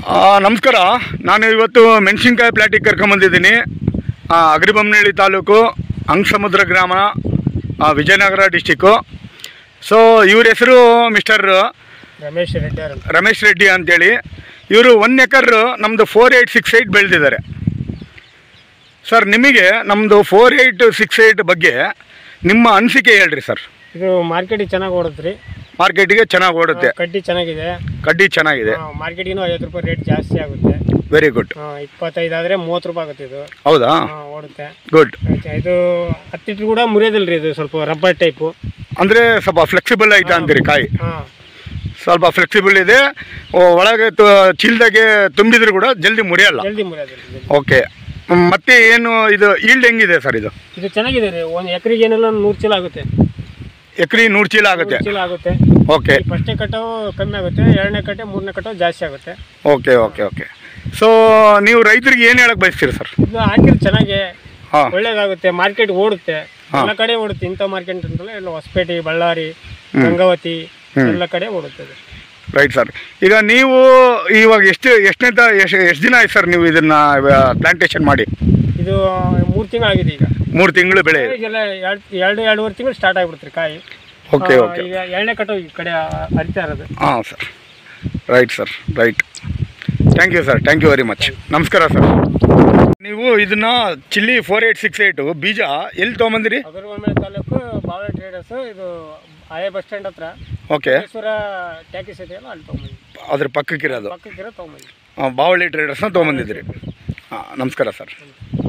ಆ, ನಮಸ್ಕಾರ ನಾನು ಇವತ್ತು ಮೆಣಸಿನ್ಕಾಯಿ ಪ್ಲಾಟಿಗೆ ಕರ್ಕೊಂಬಂದಿದ್ದೀನಿ ಆ, ಅಗ್ರಿಬೊಮ್ಮನಹಳ್ಳಿ ತಾಲೂಕು ಅಂಗಸಮುದ್ರ ಗ್ರಾಮ ಆ, ವಿಜಯನಗರ ಡಿಸ್ಟಿಕ್ಕು ಸೊ ಇವ್ರ ಹೆಸರು ಮಿಸ್ಟರ್ ರಮೇಶ್ ರೆಡ್ಡಿ ಅವರು ರಮೇಶ್ ರೆಡ್ಡಿ ಅಂತೇಳಿ ಇವರು ಒನ್ ಎಕರ್ ನಮ್ಮದು ಫೋರ್ ಏಯ್ಟ್ ಸಿಕ್ಸ್ ಏಯ್ಟ್ ಬೆಳೆದಿದ್ದಾರೆ ಸರ್ ನಿಮಗೆ ನಮ್ಮದು ಫೋರ್ ಏಯ್ಟ್ ಸಿಕ್ಸ್ ಏಯ್ಟ್ ಬಗ್ಗೆ ನಿಮ್ಮ ಅನಿಸಿಕೆ ಹೇಳ್ರಿ ಸರ್ ಇದು ಮಾರ್ಕೆಟಿಗೆ ಚೆನ್ನಾಗಿ ಓಡುತ್ತೆ ರೀ ಮಾರ್ಕೆಟಿಗೆ ಚೆನ್ನಾಗಿ ಓಡುತ್ತೆ ಕಡ್ಡಿ ಚೆನ್ನಾಗಿದೆ ಕಡ್ಡಿ ಚೆನ್ನಾಗಿದೆ ಮಾರ್ಕೆಟಿಗೂ ಐವತ್ತು ರೂಪಾಯಿ ರೇಟ್ ಜಾಸ್ತಿ ಆಗುತ್ತೆ ವೆರಿ ಗುಡ್ ಆ, ಇಪ್ಪತ್ತೈದು ಆದರೆ ಮೂವತ್ತು ರೂಪಾಯಿ ಆಗುತ್ತೆ ಇದು ಹೌದಾ ಆ, ಓಡುತ್ತೆ ಗುಡ್ ಆಯ್ತಾ, ಇದು ಹತ್ತಿಟ್ಟು ಕೂಡ ಮುರಿಯೋದಿಲ್ಲ ರೀ ಇದು ಸ್ವಲ್ಪ ರಬ್ಬರ್ ಟೈಪು ಅಂದರೆ ಸ್ವಲ್ಪ ಫ್ಲೆಕ್ಸಿಬಲ್ ಆಯ್ತಾ ಅಂತೀರಿ ಕಾಯಿ ಹಾಂ ಸ್ವಲ್ಪ ಫ್ಲೆಕ್ಸಿಬಲ್ ಇದೆ ಓ, ಒಳಗೆ ತು- ಚೀಲದಾಗೆ ತುಂಬಿದ್ರು ಕೂಡ ಜಲ್ದಿ ಮುರಿಯಲ್ಲ ಜಲ್ದಿ ಮುರಿಯೋದಿಲ್ಲ ಇದು. ಓಕೆ ಮತ್ತೆ ಏನು ಇದು ಈಲ್ಡ್ ಹೆಂಗಿದೆ ಸರ್ ಇದು ಇದು ಚೆನ್ನಾಗಿದೆ ರೀ ಒಂದು ಎಕರೆಗೆ ಏನೆಲ್ಲ ನೂರು ಚೀಲ ಆಗುತ್ತೆ ಎಕರೆ ನೂರು ಚೀಲ ಆಗುತ್ತೆ ನೂರು ಚೀಲ ಆಗುತ್ತೆ ಓಕೆ ಈ ಫಸ್ಟ್ನೇ ಕಟಾವು ಕಮ್ಮಿ ಆಗುತ್ತೆ ಎರಡನೇ ಕಟ್ಟೆ ಮೂರನೇ ಕಟಾವು ಜಾಸ್ತಿ ಆಗುತ್ತೆ ಓಕೆ ಓಕೆ ಓಕೆ ಸೊ ನೀವು ರೈತರಿಗೆ ಏನು ಹೇಳಕ್ ಬಯಸ್ತೀರಿ ಸರ್ ಇದು ಹಾಕಿದ್ರೆ ಚೆನ್ನಾಗಿ ಹಾಂ ಒಳ್ಳೇದಾಗುತ್ತೆ ಮಾರ್ಕೆಟ್ ಓಡುತ್ತೆ ಎಲ್ಲ ಕಡೆ ಓಡುತ್ತೆ ಇಂಥ ಮಾರ್ಕೆಟ್ ಅಂತಲ್ಲ ಎಲ್ಲ ಹೊಸಪೇಟೆ ಬಳ್ಳಾರಿ ಗಂಗಾವತಿ ಎಲ್ಲ ಕಡೆ ಓಡುತ್ತೆ ಇದು. ರೈಟ್ ಸರ್ ಈಗ ನೀವು ಇವಾಗ ಎಷ್ಟು ಎಷ್ಟನೇ ಎಷ್ಟು ಎಷ್ಟು ದಿನ ಆಯ್ತು ಸರ್ ನೀವು ಇದನ್ನ ಪ್ಲಾಂಟೇಶನ್ ಮಾಡಿ ಇದು ಮೂರು ತಿಂಗಳಾಗಿದೆ ಈಗ ಮೂರು ತಿಂಗಳು ಬೆಳೆ ಇದೆ. ಈಗೆಲ್ಲ ಎರಡು ಎರಡು ಎರಡೂವರೆ ತಿಂಗಳು ಸ್ಟಾರ್ಟ್ ಆಗ್ಬಿಡುತ್ತೆ ರೀ ಕಾಯಿ ಓಕೆ ಆ, ಓಕೆ ಈಗ ಎರಡನೇ ಕಟಾವು ಈ ಕಡೆ ಹರಿತಾ ಇರೋದು ಹಾಂ sir right sir right thank you sir thank you very much ನಮಸ್ಕಾರ ಸರ್ ನೀವು ಇದನ್ನ chilli four eight six eight ಬೀಜ ಎಲ್ಲಿ ತೊಗೊಂಬಂದಿರಿ ಅಗರಗೊಮ್ಮೆ ತಾಲೂಕು ಬಾವಳ ಟ್ರೇಡರ್ಸ್ ಇದು ಆಯಾ ಬಸ್ ಸ್ಟ್ಯಾಂಡ್ ಹತ್ರ ಓಕೆ ಮೈಸೂರ ಟ್ಯಾಕಿಸ್ ಇದೆಯಲ್ಲ ಅಲ್ಲಿ ತೊಗೊಂಬಂದಿ ಅದ್ರ ಪಕ್ಕಕ್ಕಿರೋದು ಪಕ್ಕಕ್ಕಿರೋ ತೊಗೊಂಬಂದಿ ಬಾವಳಿ ಟ್ರೇಡರ್ಸ್ನ ತೊಗೊಂಬಂದಿದ್ರಿ ಹಾಂ ನಮಸ್ಕಾರ ಸರ್